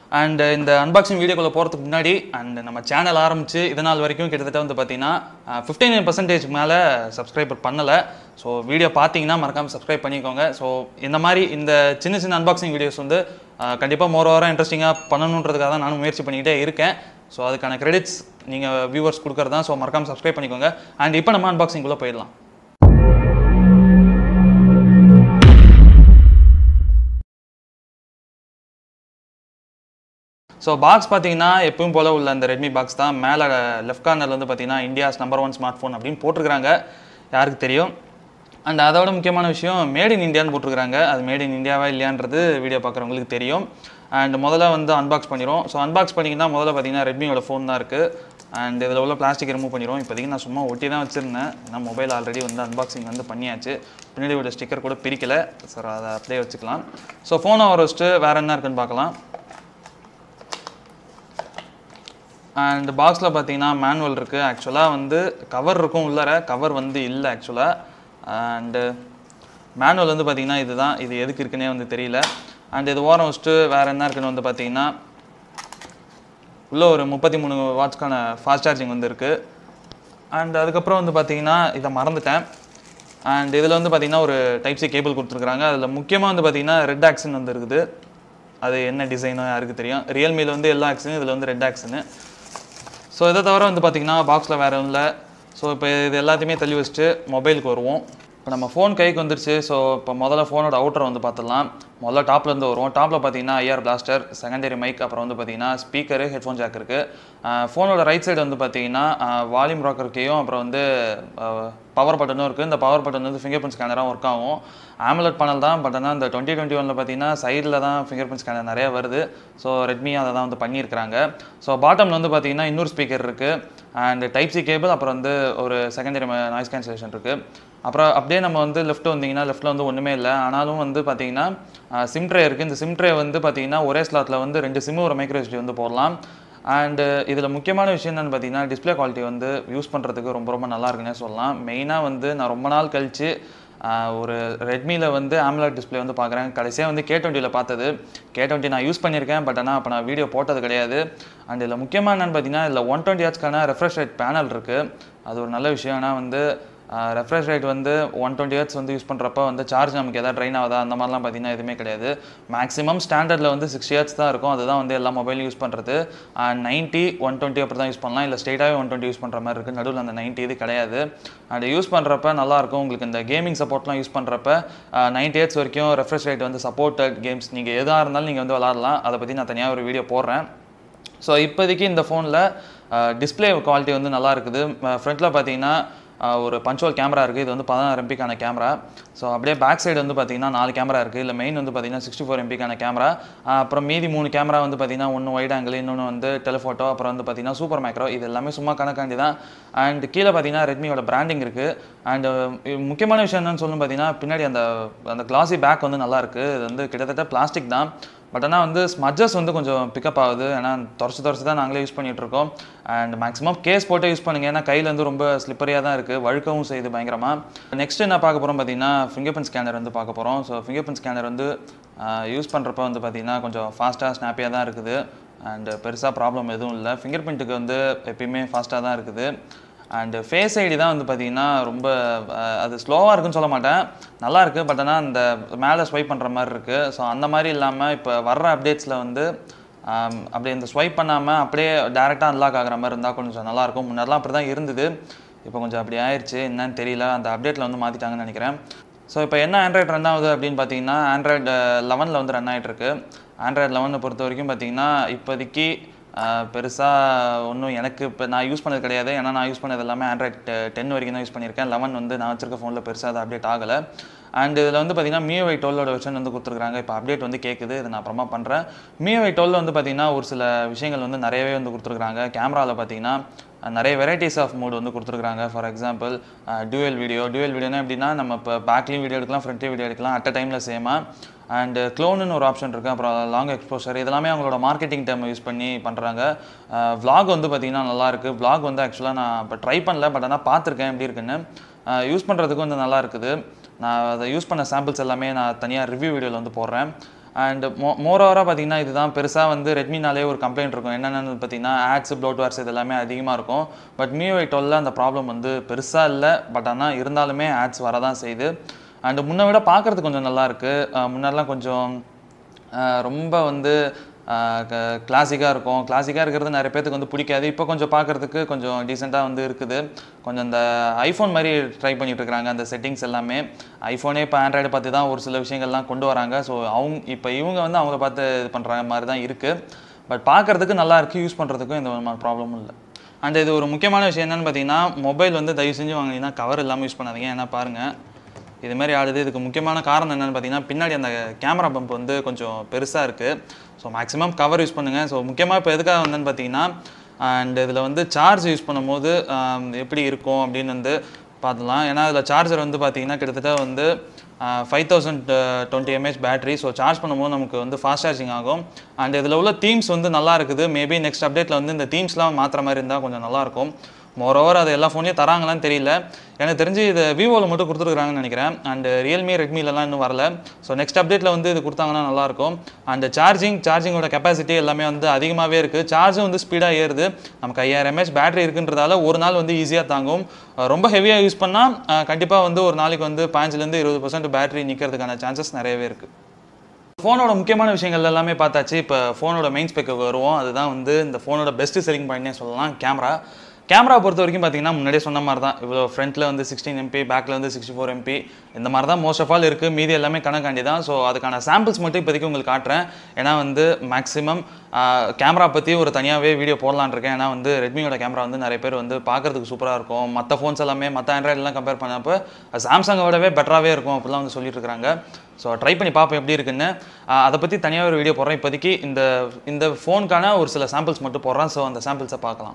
and இந்த unboxing வீடியோக்குள்ளே போகிறதுக்கு முன்னாடி அண்ட் நம்ம சேனல் ஆரம்பித்து இது நாள் வரைக்கும் கிட்டத்தட்ட வந்து பார்த்தீங்கன்னா ஃபிஃப்டி நைன் பர்சன்டேஜ் மேலே சப்ஸ்கிரைபர் பண்ணலை ஸோ வீடியோ பார்த்தீங்கன்னா மறக்காமல் சப்ஸ்கிரைப் பண்ணிக்கோங்க ஸோ இந்த மாதிரி இந்த சின்ன சின்ன அன்பாக்சிங் வீடியோஸ் வந்து கண்டிப்பாக மோர் ஓவராக இன்ட்ரெஸ்டிங்காக பண்ணணுன்றதுக்காக தான் நானும் முயற்சி பண்ணிக்கிட்டே இருக்கேன் ஸோ அதுக்கான கிரெடிட்ஸ் நீங்கள் வியூவர்ஸ் கொடுக்குறது தான் ஸோ மறக்காமல் சப்ஸ்கிரைப் பண்ணிக்கோங்க அண்ட் இப்போ நம்ம அன்பாக்சிங்குள்ளே போயிடலாம் ஸோ பாக்ஸ் பார்த்தீங்கன்னா எப்பவும் போல உள்ள அந்த ரெட்மி பாக்ஸ் தான் மேலே லெஃப்ட் கார்னரில் வந்து பார்த்தீங்கன்னா India's number one smartphone அப்படின்னு போட்டிருக்கிறாங்க யாருக்கு தெரியும் அண்ட் அதோட முக்கியமான விஷயம் மேட் இன் இந்தியான்னு போட்டிருக்கிறாங்க அது மேட் இன் இந்தியாவா இல்லையான்றது வீடியோ பார்க்குறவங்களுக்கு தெரியும் அண்ட் முதல்ல வந்து அன்பாக்ஸ் பண்ணிடும் ஸோ அன்பாக்ஸ் பண்ணிங்கன்னா முதல்ல பார்த்தீங்கன்னா ரெட்மியோட ஃபோன் தான் இருக்குது அண்ட் இதில் உள்ள பிளாஸ்டிக் ரிமூவ் பண்ணிடும் இப்போதைக்கு நான் சும்மா ஒட்டி தான் வச்சுருந்தேன் ஏன்னா மொபைல் ஆல்ரெடி வந்து அன்பாக்சிங் வந்து பண்ணியாச்சு பின்னாடி ஒரு ஸ்டிக்கர் கூட பிரிக்கலை சார் அதை அப்படியே வச்சுக்கலாம் ஸோ ஃபோனை வர வச்சுட்டு வேறு என்ன இருக்குன்னு பார்க்கலாம் அண்ட் பாக்ஸில் பார்த்தீங்கன்னா மேனுவல் இருக்குது ஆக்சுவலாக வந்து கவர் இருக்கும் உள்ளார கவர் வந்து இல்லை ஆக்சுவலாக அண்டு மேனுவல் வந்து பார்த்தீங்கன்னா இதுதான் இது எதுக்கு இருக்குன்னே வந்து தெரியல அண்ட் இது ஓரம் வச்சுட்டு வேறு என்ன இருக்குன்னு வந்து பார்த்தீங்கன்னா உள்ள ஒரு முப்பத்தி மூணு வாட்ஸ்க்கான ஃபாஸ்ட் சார்ஜிங் வந்து இருக்குது அண்ட் அதுக்கப்புறம் வந்து பார்த்தீங்கன்னா இதை மறந்துட்டேன் அண்ட் இதில் வந்து பார்த்தீங்கன்னா ஒரு டைப் சி கேபிள் கொடுத்துருக்குறாங்க அதில் முக்கியமாக வந்து பார்த்தீங்கன்னா ரெட் ஆக்ஷன் வந்து இருக்குது அது என்ன டிசைனோ யாருக்கு தெரியும் ரியல்மியில் வந்து எல்லா ஆக்ஷனும் இதில் வந்து ரெட் ஆக்ஷனு ஸோ இதை தவிர வந்து பார்த்திங்கன்னா பாக்ஸில் வேறு இல்லை ஸோ இப்போ இது எல்லாத்தையுமே தள்ளி வச்சுட்டு மொபைலுக்கு வருவோம் இப்போ நம்ம ஃபோன் கைக்கு வந்துருச்சு ஸோ இப்போ முதல்ல ஃபோனோட அவுட்டர் வந்து பார்த்துடலாம் முதல்ல டாப்ல இருந்து வருவோம் டாப்பில் பார்த்தீங்கன்னா ஐஆர் பிளாஸ்டர் செகண்டரி மைக் அப்புறம் வந்து பார்த்தீங்கன்னா ஸ்பீக்கரு ஹெட்ஃபோன் ஜாக் இருக்குது ஃபோனோட ரைட் சைடு வந்து பார்த்தீங்கன்னா வால்யூம் ராக்கர் கேயும் அப்புறம் வந்து பவர் பட்டனும் இருக்குது இந்த பவர் பட்டன் வந்து ஃபிங்கர் பிரிண்ட் ஸ்கேனராக ஒர்க் ஆகும் ஆம்லெட் பேனல் தான் பட் ஆனால் இந்த டுவெண்ட்டி டுவெண்ட்டி ஒனில் பார்த்தீங்கன்னா சைடில் தான் ஃபிங்கர் பிரிண்ட் ஸ்கேனர் நிறைய வருது ஸோ ரெட்மி அதை தான் வந்து பண்ணியிருக்கிறாங்க ஸோ பாட்டமில் வந்து பார்த்தீங்கன்னா இன்னொரு ஸ்பீக்கர் இருக்குது அண்ட் டைப் சி கேபிள் அப்புறம் வந்து ஒரு செகண்டரி நாய்ஸ் கேன்சலேஷன் இருக்குது அப்புறம் அப்படியே நம்ம வந்து லெஃப்ட் வந்தீங்கன்னா லெஃப்ட்டில் வந்து ஒன்றுமே இல்லை ஆனாலும் வந்து பார்த்தீங்கன்னா சிம் ட்ரே இருக்குது இந்த சிம் ட்ரே வந்து பார்த்தீங்கன்னா ஒரே ஸ்லாட்டில் வந்து ரெண்டு சிம்மு ஒரு மைக்ரோ எஸ்டி வந்து போடலாம் அண்டு இதில் முக்கியமான விஷயம் என்னென்னு பார்த்தீங்கன்னா டிஸ்பிளே குவாலிட்டி வந்து யூஸ் பண்ணுறதுக்கு ரொம்ப ரொம்ப நல்லா இருக்குன்னே சொல்லலாம் மெயினாக வந்து நான் ரொம்ப நாள் கழித்து ஒரு ரெட்மியில் வந்து ஆம்லாட் டிஸ்பிளே வந்து பார்க்குறேன் கடைசியாக வந்து கே டுவெண்ட்டியில் பார்த்தது கே டுவெண்ட்டி நான் யூஸ் பண்ணியிருக்கேன் பட் ஆனால் அப்போ நான் வீடியோ போட்டது கிடையாது அண்ட் இதில் முக்கியமாக என்னென்னு பார்த்தீங்கன்னா இதில் ஒன் டுவெண்ட்டி ஹாட்ஸ்க்கான ரெஃப்ரெஷ் ரேட் பேனல் இருக்குது அது ஒரு நல்ல விஷயம் ஆனால் வந்து ரெஃப்ரெஷ் ரேட் வந்து ஒன் டுவெண்ட்டி ஹர்ட்ஸ் வந்து யூஸ் பண்ணுறப்ப வந்து சார்ஜ் நமக்கு எதாவது ட்ரைன் ஆகுதா அந்த மாதிரிலாம் பார்த்தீங்கன்னா எதுவுமே கிடையாது மேக்ஸிமம் ஸ்டாண்டர்டில் வந்து சிக்ஸ்டி ஹர்ட்ஸ் தான் இருக்கும் அதுதான் வந்து எல்லா மொபைலும் யூஸ் பண்ணுறது நைன்ட்டி ஒன் டுவெண்ட்டி அப்படி தான் யூஸ் பண்ணலாம் இல்லை ஸ்ட்ரெயிட்டாகவே ஒன் டுவெண்ட்டி யூஸ் பண்ணுற மாதிரி இருக்குது நடுவில் அந்த நைன்ட்டி இது கிடையாது அண்ட் யூஸ் பண்ணுறப்ப நல்லாயிருக்கும் உங்களுக்கு இந்த கேமிங் சப்போர்ட்லாம் யூஸ் பண்ணுறப்ப நைன்ட்டி ஹர்ட்ஸ் வரைக்கும் ரெஃப்ரெஷ் ரேட் வந்து சப்போர்ட்டட் கேம்ஸ் நீங்கள் எதாக இருந்தாலும் நீங்கள் வந்து விளாட்லாம் அதை பற்றி நான் தனியாக ஒரு வீடியோ போடுறேன் ஸோ இப்போதைக்கு இந்த ஃபோனில் டிஸ்பிளே குவாலிட்டி வந்து நல்லா இருக்குது ஃப்ரண்ட்டில் பார்த்தீங்கன்னா ஒரு பஞ்சுவல் கேமரா இருக்குது இது வந்து பதினாறு எம்பிக்கான கேமரா ஸோ அப்படியே பேக் சைடு வந்து பார்த்தீங்கன்னா நாலு கேமரா இருக்குது இல்லை மெயின் வந்து பார்த்தீங்கன்னா சிக்ஸ்டி ஃபோர் எம்பிக்கான கேமரா அப்புறம் மீதி மூணு கேமரா வந்து பார்த்தீங்கன்னா ஒன்று வைட் ஆங்கிள் இன்னொன்று வந்து டெலிஃபோட்டோ அப்புறம் வந்து பார்த்தீங்கன்னா சூப்பர் மேக்ரோ இது எல்லாமே சும்மா கணக்காண்டி தான் அண்ட் கீழே பார்த்தீங்கன்னா ரெட்மியோட பிராண்டிங் இருக்குது அண்ட் முக்கியமான விஷயம் என்னன்னு சொல்லணும் பார்த்தீங்கன்னா பின்னாடி அந்த அந்த கிளாசி பேக் வந்து நல்லா இருக்குது இது வந்து கிட்டத்தட்ட பிளாஸ்டிக் தான் பட் ஆனால் வந்து ஸ்மஜஸ் வந்து கொஞ்சம் பிக்கப் ஆகுது ஏன்னா தொடச்சி தொடச்சி தான் நாங்களே யூஸ் பண்ணிகிட்ருக்கோம் அண்ட் மேக்ஸிமம் கேஸ் போட்டே யூஸ் பண்ணுங்க ஏன்னா கையில் வந்து ரொம்ப ஸ்லிப்பரியாக தான் இருக்குது வழுக்கவும் செய்யுது பயங்கரமாக நெக்ஸ்ட் என்ன பார்க்க போகிறோம் பார்த்தீங்கன்னா ஃபிங்கர் பிரிண்ட் ஸ்கேனர் வந்து பார்க்க போகிறோம் ஸோ ஃபிங்கர் பிரிண்ட் ஸ்கேனர் வந்து யூஸ் பண்ணுறப்ப வந்து பார்த்திங்கன்னா கொஞ்சம் ஃபாஸ்ட்டாக ஸ்னாப்பியாக தான் இருக்குது அண்ட் பெருசாக ப்ராப்ளம் எதுவும் இல்லை ஃபிங்கர் பிரிண்ட்டுக்கு வந்து எப்பயுமே ஃபாஸ்ட்டாக தான் இருக்குது அண்டு ஃபேஸ் ஐடி தான் வந்து பார்த்தீங்கன்னா ரொம்ப அது ஸ்லோவாக இருக்குன்னு சொல்ல மாட்டேன் நல்லா இருக்குது பட் ஆனால் அந்த மேலே ஸ்வைப் பண்ணுற மாதிரி இருக்குது ஸோ அந்த மாதிரி இல்லாமல் இப்போ வர்ற அப்டேட்ஸில் வந்து அப்படியே இந்த ஸ்வைப் பண்ணாமல் அப்படியே டேரெக்டாக அன்லாக் ஆகிற மாதிரி இருந்தால் கொஞ்சம் நல்லாயிருக்கும் முன்னாடிலாம் அப்படி தான் இருந்தது இப்போ கொஞ்சம் அப்படி ஆயிடுச்சு என்னன்னு தெரியல அந்த அப்டேட்டில் வந்து மாற்றிட்டாங்கன்னு நினைக்கிறேன் ஸோ இப்போ என்ன ஆண்ட்ராய்டு ரன் ஆகுது அப்படின்னு பார்த்தீங்கன்னா ஆண்ட்ராய்டு லெவனில் வந்து ரன் ஆகிட்டு இருக்கு ஆண்ட்ராய்டு லெவனை பொறுத்த வரைக்கும் பார்த்தீங்கன்னா இப்போதைக்கு பெருசாக ஒன்றும் எனக்கு இப்போ நான் யூஸ் பண்ணது கிடையாது ஏன்னா நான் யூஸ் பண்ணது எல்லாமே ஆண்ட்ராய்ட் டென் வரைக்கும் தான் யூஸ் பண்ணியிருக்கேன் லெவன் வந்து நான் வச்சிருக்க ஃபோனில் பெருசாக அது அப்டேட் ஆகலை அண்ட் இதில் வந்து பார்த்தீங்கன்னா மியோவை டுவெல்லோட வெர்ஷன் வந்து கொடுத்துருக்காங்க இப்போ அப்டேட் வந்து கேட்குது இதை நான் அப்புறமா பண்ணுறேன் மியோவை டுவெல் வந்து பார்த்தீங்கன்னா ஒரு சில விஷயங்கள் வந்து நிறையவே வந்து கொடுத்துருக்காங்க கேமராவில் பார்த்தீங்கன்னா நிறைய வெரைட்டிஸ் ஆஃப் மூட் வந்து கொடுத்துருக்காங்க for example dual video dual வீடியோனா எப்படின்னா நம்ம இப்போ பேக்லேயும் வீடியோ எடுக்கலாம் ஃப்ரண்ட்லேயும் வீடியோ எடுக்கலாம் அட் அ டைமில் சேமாக அண்டு க்ளோனுன்னு ஒரு ஆப்ஷன் இருக்குது அப்புறம் லாங் எக்ஸ்போஷர் இதெல்லாமே அவங்களோட மார்க்கெட்டிங் டைம் யூஸ் பண்ணி பண்ணுறாங்க விலாக் வந்து பார்த்திங்கன்னா நல்லாயிருக்கு விலாக் வந்து ஆக்சுவலாக நான் இப்போ ட்ரை பண்ணல பட் ஆனால் பார்த்துருக்கேன் எப்படி இருக்குன்னு யூஸ் பண்ணுறதுக்கு வந்து நல்லா இருக்குது நான் அதை யூஸ் பண்ண சாம்பிள்ஸ் எல்லாமே நான் தனியாக ரிவ்யூ வீடியோவில் வந்து போடுறேன் அண்ட் மோ மோரோவராக பார்த்தீங்கன்னா இதுதான் பெருசாக வந்து ரெட்மினாலே ஒரு கம்ப்ளைண்ட் இருக்கும் என்னென்னு பார்த்தீங்கன்னா ஆட்ஸ் ப்ளோட்வேர்ஸ் இது எல்லாமே அதிகமாக இருக்கும் பட் மியூஐ டுவெல்ல அந்த ப்ராப்ளம் வந்து பெருசாக இல்லை பட் ஆனால் இருந்தாலுமே ஆட்ஸ் வரதான் செய்யுது அண்ட் முன்ன விட பார்க்குறதுக்கு கொஞ்சம் நல்லா இருக்கு அஹ் முன்னாடிலாம் கொஞ்சம் அஹ் ரொம்ப வந்து கிளாசிக்காக இருக்கும் கிளாசிக்காக இருக்கிறது நிறைய பேத்துக்கு வந்து பிடிக்காது இப்போ கொஞ்சம் பார்க்குறதுக்கு கொஞ்சம் டீசெண்டாக வந்து இருக்குது கொஞ்சம் இந்த ஐஃபோன் மாதிரி ட்ரை பண்ணிட்டு இருக்காங்க அந்த செட்டிங்ஸ் எல்லாமே ஐஃபோனே இப்போ ஆண்ட்ராய்டு பார்த்து தான் ஒரு சில விஷயங்கள்லாம் கொண்டு வராங்க ஸோ அவங்க இப்போ இவங்க வந்து அவங்கள பார்த்து இது பண்ணுற மாதிரி தான் இருக்குது பட் பார்க்குறதுக்கு நல்லா இருக்குது யூஸ் பண்ணுறதுக்கும் எந்த விதமான ப்ராப்ளமும் இல்லை அண்ட் இது ஒரு முக்கியமான விஷயம் என்னென்னு பார்த்தீங்கன்னா மொபைல் வந்து தயவு செஞ்சு வாங்கினீங்கன்னா கவர் இல்லாமல் யூஸ் பண்ணாதீங்க ஏன்னா பாருங்கள் இது மாதிரி ஆடுது இதுக்கு முக்கியமான காரணம் என்னென்னு பார்த்தீங்கன்னா பின்னாடி அந்த கேமரா பம்ப் வந்து கொஞ்சம் பெருசாக இருக்குது ஸோ மேக்ஸிமம் கவர் யூஸ் பண்ணுங்கள் ஸோ முக்கியமாக இப்போ எதுக்காக வந்தேன்னு பார்த்தீங்கன்னா அண்ட் இதில் வந்து சார்ஜ் யூஸ் பண்ணும்போது ஆம், எப்படி இருக்கும் அப்படின்னு வந்து பார்த்துலாம் ஏன்னா இதில் சார்ஜர் வந்து பார்த்தீங்கன்னா கிட்டத்தட்ட வந்து five thousand twenty mAh battery so charge பண்ணும்போது நமக்கு வந்து ஃபாஸ்ட் சார்ஜிங் ஆகும் அண்ட் இதில் உள்ள தீம்ஸ் வந்து நல்லா இருக்குது மேபி நெக்ஸ்ட் அப்டேட்டில் வந்து இந்த தீம்ஸ்லாம் மாற்றுற மாதிரி இருந்தால் கொஞ்சம் நல்லாயிருக்கும் மோரோவர் அது எல்லா ஃபோன்லேயும் தராங்களான்னு தெரியல எனக்கு தெரிஞ்சு இது விவோவில் மட்டும் கொடுத்துருக்குறாங்கன்னு நினைக்கிறேன் அண்ட் ரியல்மி ரெட்மிலலாம் இன்னும் வரல ஸோ நெக்ஸ்ட் அப்டேட்டில் வந்து இது கொடுத்தாங்கன்னா நல்லாயிருக்கும் அண்ட் சார்ஜிங் சார்ஜிங்கோட கெப்பாசிட்டி எல்லாமே வந்து அதிகமாகவே இருக்குது சார்ஜும் வந்து ஸ்பீடாக ஏறுது நமக்கு ஐயாயிரம் எம்ஏஹெச் பேட்டரி இருக்குன்றதால ஒரு நாள் வந்து ஈஸியாக தாங்கும் அஹ் ரொம்ப ஹெவியாக யூஸ் பண்ணால் கண்டிப்பாக வந்து ஒரு நாளைக்கு வந்து பாஞ்சிலேருந்து இருபது பர்சன்ட் பேட்டரி நிற்கிறதுக்கான சான்சஸ் நிறையவே இருக்குது ஃபோனோட முக்கியமான விஷயங்கள் எல்லாமே பார்த்தாச்சு இப்போ ஃபோனோட மெயின் ஸ்பெக்கு வருவோம் அதுதான் வந்து இந்த ஃபோனோட பெஸ்ட் செல்லிங் பாயிண்ட்னே சொல்லலாம் கேமரா கேமரா பொறுத்த வரைக்கும் பார்த்தீங்கன்னா முன்னாடியே சொன்ன மாதிரி தான் இவ்வளோ ஃப்ரண்ட்டில் வந்து சிக்ஸ்டீன் எம்பி பேக்கில் வந்து சிக்ஸ்டி ஃபோர் எம்பி இந்த மாதிரி தான் மோஸ்ட் ஆஃப் ஆல் இருக்குது மீதி எல்லாமே கணக்காண்டி தான் ஸோ அதுக்கான சாம்பிள்ஸ் மட்டும் இப்போதைக்கு உங்களுக்கு காட்டுறேன் ஏன்னா வந்து மேக்ஸிமம் கேமரா பற்றி ஒரு தனியாகவே வீடியோ போடலான்னு இருக்கேன் ஏன்னா வந்து ரெட்மியோட கேமரா வந்து நிறைய பேர் வந்து பார்க்கறதுக்கு சூப்பராக இருக்கும் மற்ற ஃபோன்ஸ் எல்லாமே மற்ற ஆண்ட்ராய்டெலாம் கம்பேர் பண்ணப்போ சாம்சங்கை விடவே பெட்டராகவே இருக்கும் அப்படிலாம் வந்து சொல்லிட்டு இருக்காங்க ஸோ ட்ரை பண்ணி பார்ப்போம் எப்படி இருக்குன்னு ஆஹ் அதை பற்றி தனியாக ஒரு வீடியோ போடுறேன் இப்போதைக்கு இந்த இந்த ஃபோனுக்கான ஒரு சில சாம்பிள்ஸ் மட்டும் போடுறேன் ஸோ அந்த சாம்பிள்ஸை பார்க்கலாம்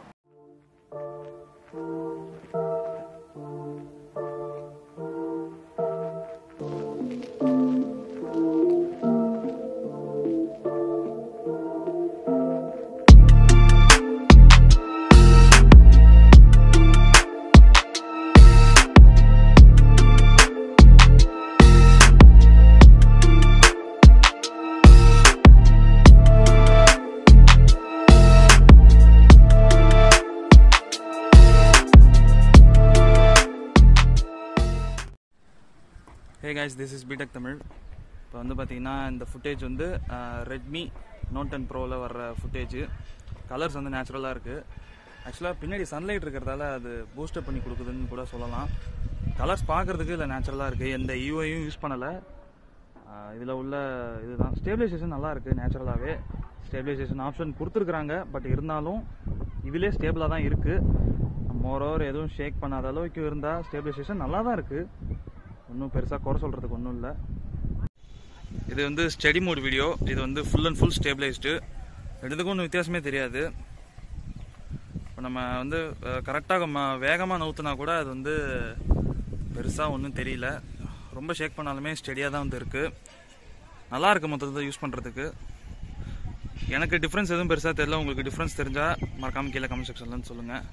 hey guys this is BTech Tamil இப்போ வந்து பார்த்தீங்கன்னா இந்த ஃபுட்டேஜ் வந்து ரெட்மி நோட் டென் ப்ரோவில் வர்ற ஃபுட்டேஜ் கலர்ஸ் வந்து நேச்சுரலாக இருக்குது ஆக்சுவலாக பின்னாடி சன்லைட் இருக்கிறதால அது பூஸ்டப் பண்ணி கொடுக்குதுன்னு கூட சொல்லலாம் கலர்ஸ் பார்க்குறதுக்கு இல்லை நேச்சுரலாக இருக்குது எந்த யூஐயும் யூஸ் பண்ணலை இதில் உள்ள இதுதான் ஸ்டேபிளைசேஷன் நல்லா இருக்குது நேச்சுரலாகவே ஸ்டேபிளைசேஷன் ஆப்ஷன் கொடுத்துருக்குறாங்க பட் இருந்தாலும் இதிலே ஸ்டேபிளாக தான் இருக்குது மோரோவர் எதுவும் ஷேக் பண்ணாத அளவுக்கு இருந்தால் ஸ்டேபிளைசேஷன் நல்லா தான் இருக்குது ஒன்றும் பெருசாக குறை சொல்கிறதுக்கு ஒன்றும் இல்லை இது வந்து ஸ்டடி மோட் வீடியோ இது வந்து ஃபுல் அண்ட் ஃபுல் ஸ்டேபிளைஸ்டு ரெண்டுத்துக்கும் ஒன்றும் வித்தியாசமே தெரியாது இப்போ நம்ம வந்து கரெக்டாக வேகமாக நவுத்துனா கூட அது வந்து பெருசாக ஒன்றும் தெரியல ரொம்ப ஷேக் பண்ணாலுமே ஸ்டெடியாக தான் வந்து இருக்குது நல்லா இருக்கு மொத்தத்தை யூஸ் பண்ணுறதுக்கு எனக்கு டிஃப்ரென்ஸ் எதுவும் பெருசாக தெரியல உங்களுக்கு டிஃப்ரென்ஸ் தெரிஞ்சால் மறக்காமல் கீழே கமெண்ட் செக்ஷன்லன்னு சொல்லுங்கள்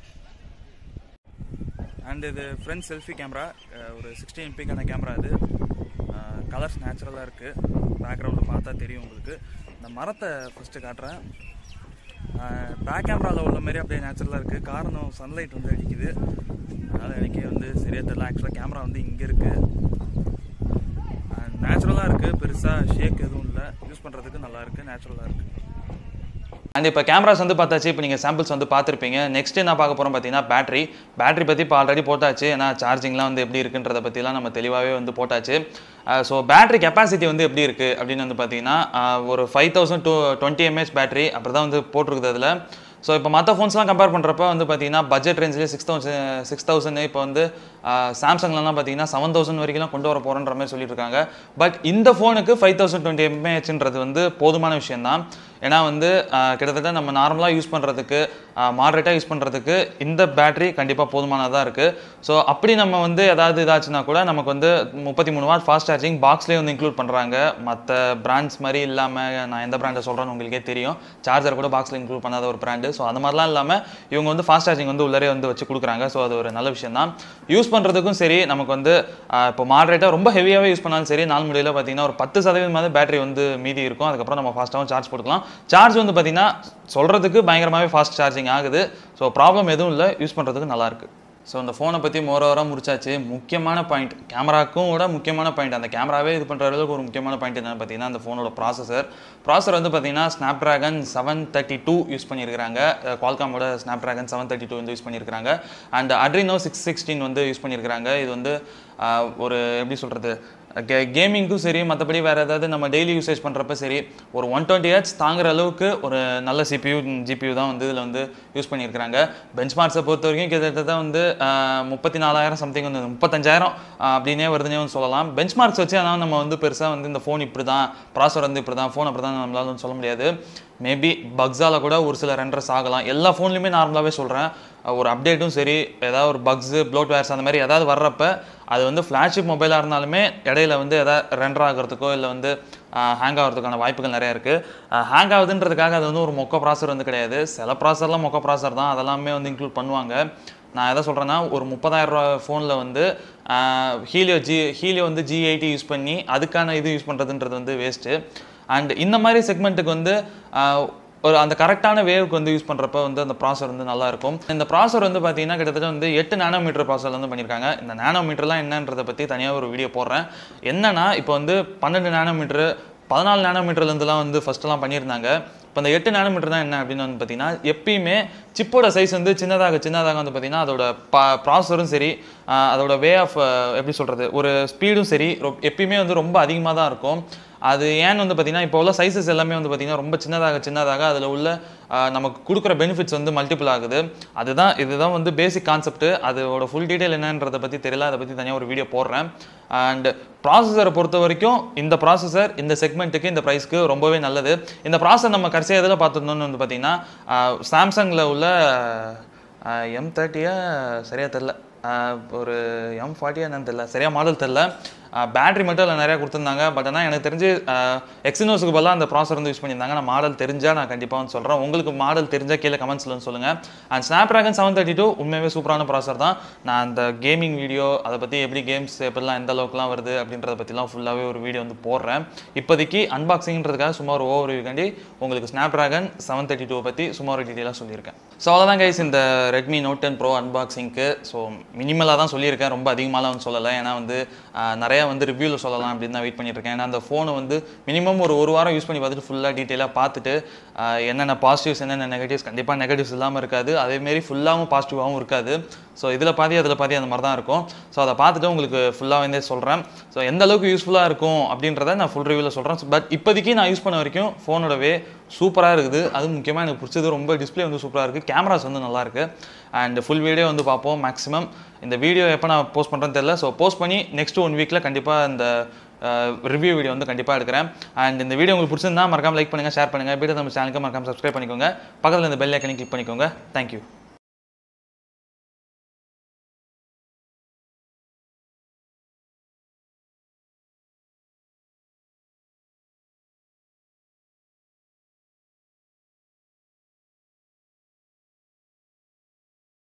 அண்ட் இது ஃப்ரண்ட் செல்ஃபி கேமரா ஒரு சிக்ஸ்டீன் எம்பிக்கான கேமரா இது கலர்ஸ் நேச்சுரலாக இருக்குது பேக்ரவுண்டில் பார்த்தா தெரியும் உங்களுக்கு இந்த மரத்தை ஃபஸ்ட்டு காட்டுறேன் பேக் கேமராவில் உள்ள மாதிரி அப்படியே நேச்சுரலாக இருக்குது காரணம் சன்லைட் வந்து அடிக்குது அதனால் எனக்கே வந்து சரியாக தெரியல ஆக்சுவலாக கேமரா வந்து இங்கே இருக்குது நேச்சுரலாக இருக்குது பெருசாக ஷேக் எதுவும் இல்லை யூஸ் பண்ணுறதுக்கு நல்லா இருக்குது நேச்சுரலாக இருக்குது அண்ட் இப்போ கேமராஸ் வந்து பார்த்தாச்சு இப்போ நீங்கள் சாம்பிள்ஸ் வந்து பார்த்துருப்பீங்க நெக்ஸ்ட் என்ன பார்க்க போகிறோம் பார்த்தீங்கன்னா பேட்டரி பேட்டரி பற்றி இப்போ ஆல்ரெடி போட்டாச்சு ஏன்னா சார்ஜிங்லாம் வந்து எப்படி இருக்குன்றத பற்றிலாம் நம்ம தெளிவாகவே வந்து போட்டாச்சு ஸோ பேட்டரி கெப்பாசிட்டி வந்து எப்படி இருக்குது அப்படின்னு வந்து பார்த்தீங்கன்னா அஹ், ஒரு five thousand two twenty mAh battery அப்படி தான் வந்து போட்டிருக்குது அதில் ஸோ இப்போ மற்ற ஃபோன்ஸ்லாம் கம்பேர் பண்ணுறப்ப வந்து பார்த்தீங்கன்னா பட்ஜெட் ரேஞ்சிலே சிக்ஸ் தௌசண்ட் சிக்ஸ் தௌசண்ட் இப்போ வந்து சாம்சங்லலாம் பார்த்தீங்கன்னா செவன் தௌசண்ட் வரைக்கும் கொண்டு வர போகிறோன்ற மாதிரி சொல்லிட்டு இருக்காங்க பட் இந்த ஃபோனுக்கு ஃபைவ் தௌசண்ட் டுவெண்ட்டி எம்ஏஹெச்ன்றது வந்து போதுமான விஷயம் தான் ஏன்னா வந்து ஆஹ், கிட்டத்தட்ட நம்ம நார்மலாக யூஸ் பண்ணுறதுக்கு மாடரேட்டாக யூஸ் பண்ணுறதுக்கு இந்த பேட்டரி கண்டிப்பாக போதுமானதாக இருக்குது ஸோ அப்படி நம்ம வந்து ஏதாவது இதாச்சுன்னா கூட நமக்கு வந்து முப்பத்தி மூணு வாட் ஃபாஸ்ட் சார்ஜிங் பாக்ஸ்லேயே வந்து இன்க்ளூட் பண்ணுறாங்க மற்ற பிராண்ட்ஸ் மாதிரி இல்லாமல் நான் எந்த பிராண்டை சொல்கிறேன்னு உங்களுக்கே தெரியும் சார்ஜர் கூட பாக்ஸில் இன்க்ளூட் பண்ணாத ஒரு பிராண்டு ஸோ அந்த மாதிரிலாம் இல்லாமல் இவங்க வந்து ஃபாஸ்ட் சார்ஜிங் வந்து உள்ளே வந்து வச்சு கொடுக்குறாங்க ஸோ அது ஒரு நல்ல விஷயம் தான் யூஸ் பண்ணுறதுக்கும் சரி நமக்கு வந்து ஆஹ், இப்போ மாடரேட்டாக ரொம்ப ஹெவியாகவே யூஸ் பண்ணாலும் சரி நாள் முடியல பார்த்தீங்கன்னா ஒரு பத்து சதவீதமாவது பேட்டரி வந்து மீதி இருக்கும் அதுக்கப்புறம் நம்ம ஃபாஸ்ட்டாகவும் சார்ஜ் போட்டுக்கலாம் சார்ஜ் வந்து பார்த்தீங்கன்னா சொல்கிறதுக்கு பயங்கரமாகவே ஃபாஸ்ட் சார்ஜிங் ஆகுது ஸோ ப்ராப்ளம் எதுவும் இல்லை யூஸ் பண்ணுறதுக்கு நல்லா இருக்கு ஸோ அந்த ஃபோனை பற்றி மோரோவராக முடிச்சாச்சு முக்கியமான பாயிண்ட் கேமராக்கும் கூட முக்கியமான பாயிண்ட் அந்த கேமராவே இது பண்ணுற அளவுக்கு ஒரு முக்கியமான பாயிண்ட் என்னன்னு பார்த்தீங்கன்னா அந்த ஃபோனோட ப்ராசஸர் ப்ராசர் வந்து பார்த்தீங்கன்னா Snapdragon seven thirty two use பண்ணியிருக்காங்க குவால்காமோட Snapdragon seven thirty two வந்து யூஸ் பண்ணியிருக்காங்க அண்ட் அட்ரினோ சிக்ஸ் சிக்ஸ்டீன் வந்து யூஸ் பண்ணியிருக்காங்க இது வந்து ஆஹ், ஒரு எப்படி சொல்கிறது கே கேமிங்க்கும் சரி மற்றபடி வேறு ஏதாவது நம்ம டெய்லி யூசேஜ் பண்ணுறப்ப சரி ஒரு ஒன் டுவெண்ட்டி ஹெட்ஸ் தாங்குற அளவுக்கு ஒரு நல்ல சிபியூ ஜிபியூ தான் வந்து இதில் வந்து யூஸ் பண்ணியிருக்கிறாங்க பெஞ்ச் மார்க்ஸை பொறுத்த வரைக்கும் கிட்டத்தட்ட வந்து முப்பத்தி நாலாயிரம் சம்திங் வந்து முப்பத்தஞ்சாயிரம் ஆஹ், அப்படின்னே வருதுன்னே வந்து சொல்லலாம் பெஞ்ச் மார்க்ஸ் வச்சு ஆனால் நம்ம வந்து பெருசாக வந்து இந்த ஃபோன் இப்படி தான் ப்ராசர் வந்து இப்படி தான் ஃபோன் அப்படி தான் நம்மளால வந்து சொல்ல முடியாது மேபி பக்ஸால் கூட ஒரு சில ரெண்டர்ஸ் ஆகலாம் எல்லா ஃபோன்லையுமே நார்மலாகவே சொல்கிறேன் ஒரு அப்டேட்டும் சரி ஏதாவது ஒரு பக்ஸு ப்ளோட்வேர்ஸ் அந்த மாதிரி ஏதாவது வர்றப்ப அது வந்து ஃப்ளாக்ஷிப் மொபைலாக இருந்தாலுமே இடையில வந்து எதாவது ரெண்டர் ஆகிறதுக்கோ இல்லை வந்து ஹேங் ஆகிறதுக்கான வாய்ப்புகள் நிறையா இருக்குது ஹேங் ஆகுதுன்றதுக்காக அது வந்து ஒரு மொக்க ப்ராசர் வந்து கிடையாது சில ப்ராசர்லாம் மொக்க ப்ராசர் தான் அதெல்லாமே வந்து இன்க்ளூட் பண்ணுவாங்க நான் எதை சொல்கிறேன்னா ஒரு முப்பதாயிரம் ரூபா ஃபோனில் வந்து ஹீலியோ ஜி ஹீலியோ வந்து ஜி எயிட்டி யூஸ் பண்ணி அதுக்கான இது யூஸ் பண்ணுறதுன்றது வந்து வேஸ்ட்டு அண்ட் இந்த மாதிரி செக்மெண்ட்டுக்கு வந்து ஆஹ், ஒரு அந்த கரெக்டான வேவுக்கு வந்து யூஸ் பண்ணுறப்ப வந்து அந்த ப்ராசர் வந்து நல்லா இருக்கும் இந்த ப்ராசர் வந்து பார்த்தீங்கன்னா கிட்டத்தட்ட வந்து எட்டு நானோமீட்டர் ப்ராசர் வந்து பண்ணியிருக்காங்க இந்த நானோமீட்டர்லாம் என்னன்றதை பற்றி தனியாக ஒரு வீடியோ போடுறேன் என்னன்னா இப்போ வந்து பன்னெண்டு நானோமீட்டர் பதினாலு நானோமீட்டர்லேருந்துலாம் வந்து ஃபஸ்ட்டெல்லாம் பண்ணியிருந்தாங்க இப்போ இந்த எட்டு நானோமீட்டர் தான் என்ன அப்படின்னு வந்து பார்த்தீங்கன்னா எப்பயுமே சிப்போட சைஸ் வந்து சின்னதாக சின்னதாக வந்து பார்த்தீங்கன்னா அதோட பா ப்ராசரும் சரி ஆஹ் அதோட வே ஆஃப் எப்படி சொல்கிறது ஒரு ஸ்பீடும் சரி ரொ- எப்பயுமே வந்து ரொம்ப அதிகமாக தான் இருக்கும் அது ஏன்னு வந்து பார்த்தீங்கன்னா இப்போ உள்ள சைஸஸ் எல்லாமே வந்து பார்த்தீங்கன்னா ரொம்ப சின்னதாக சின்னதாக அதில் உள்ள ஆஹ் நமக்கு கொடுக்குற பெனிஃபிட்ஸ் வந்து மல்டிபிள் ஆகுது அதுதான் இதுதான் வந்து பேசிக் கான்செப்ட் அதோட ஃபுல் டீடைல் என்னன்றதை பற்றி தெரியல அதை பற்றி தனியாக ஒரு வீடியோ போடுறேன் அண்ட் ப்ராசஸரை பொறுத்த வரைக்கும் இந்த ப்ராசஸர் இந்த செக்மெண்ட்டுக்கு இந்த ப்ரைஸ்க்கு ரொம்பவே நல்லது இந்த ப்ராசஸர் நம்ம கடைசியாக எதில் பார்த்துருந்தோம்னு வந்து பார்த்தீங்கன்னா சாம்சங்கில் உள்ள எம் தேர்ட்டியா சரியாக தெரில ஒரு எம் ஃபார்ட்டியா என்னன்னு தெரில சரியாக மாடல் தெரில பேட்டரி மட்டும் அதில் நிறையா கொடுத்துருந்தாங்க பட் ஆனால் எனக்கு தெரிஞ்சு எக்ஸினோஸுக்கு பதிலாக அந்த ப்ராசர் வந்து யூஸ் பண்ணியிருந்தாங்க நான் மாடல் தெரிஞ்சால் நான் கண்டிப்பாக வந்து சொல்கிறேன் உங்களுக்கு மாடல் தெரிஞ்சால் கீழே கமெண்ட்ஸில் வந்து சொல்லுங்கள் and Snapdragon seven thirty two உண்மையாகவே சூப்பரான ப்ராசர் தான் நான் அந்த கேமிங் வீடியோ அதை பற்றி எப்படி கேம்ஸ் எப்படிலாம் எந்த அளவுக்குலாம் வருது அப்படின்றத பற்றிலாம் ஃபுல்லாகவே ஒரு வீடியோ வந்து போடுறேன் இப்போதைக்கு அன்பாக்சிங்கிறதுக்காக சும்மா ஒரு ஓவர் கண்டி உங்களுக்கு Snapdragon seven thirty two பற்றி சும்மா ஒரு டீட்டெயிலாக சொல்லியிருக்கேன் ஸோ அவ்வளோதான் கைஸ் இந்த ரெட்மி நோட் டென் ப்ரோ அன்பாக்சிங்க்கு ஸோ மினிமலாக தான் சொல்லியிருக்கேன் ரொம்ப அதிகமாகலாம் வந்து சொல்லலை ஏன்னா வந்து ஆஹ், நிறைய வந்து ரிவ்யூவில் சொல்லலாம் அப்படின்னு தான் வெயிட் பண்ணிட்டு இருக்கேன் ஏன்னா அந்த ஃபோனை வந்து மினிமம் ஒரு ஒரு வாரம் யூஸ் பண்ணி பார்த்துட்டு ஃபுல்லாக டீட்டெயிலாக பார்த்துட்டு ஆஹ், என்னென்ன பாசிட்டிவ்ஸ் என்னென்ன நெகட்டிவ்ஸ் கண்டிப்பாக நெகட்டிவ்ஸ் இல்லாமல் இருக்காது அதேமாரி ஃபுல்லாகவும் பாசிட்டிவாகவும் இருக்காது ஸோ இதில் பாதி அதில் பாதி அந்த மாதிரி தான் இருக்கும் ஸோ அதை பார்த்துட்டு உங்களுக்கு ஃபுல்லாக வந்து சொல்கிறேன் ஸோ எந்த அளவுக்கு யூஸ்ஃபுல்லாக இருக்கும் அப்படின்றத நான் ஃபுல் ரிவ்யூவில் சொல்கிறேன் பட் இப்போதைக்கு நான் யூஸ் பண்ண வரைக்கும் ஃபோனோட வே சூப்பராக இருக்குது அது முக்கியமாக எனக்கு பிடிச்சது ரொம்ப டிஸ்ப்ளே வந்து சூப்பராக இருக்குது கேமராஸ் வந்து நல்லா இருக்கு அண்ட் ஃபுல் வீடியோ வந்து பார்ப்போம் மேக்ஸிமம் இந்த வீடியோ எப்போ நான் போஸ்ட் பண்ணுறேன்னு தெரியல ஸோ போஸ்ட் பண்ணி நெக்ஸ்ட் ஒன் வீக்கில் கண்டிப்பாக இந்த ரிவ்யூ வீடியோ வந்து கண்டிப்பாக எடுக்கிறேன் அண்ட் இந்த வீடியோ உங்களுக்கு பிடிச்சிருந்தா மறக்காம லைக் பண்ணுங்கள் ஷேர் பண்ணுங்கள் வீடியோ நம்ம சேனலுக்கு மறக்காம சப்ஸ்கிரைப் பண்ணிக்கோங்க பக்கத்தில் இந்த பெல் ஐக்கனை கிளிக் பண்ணிக்கோங்க தேங்க்யூ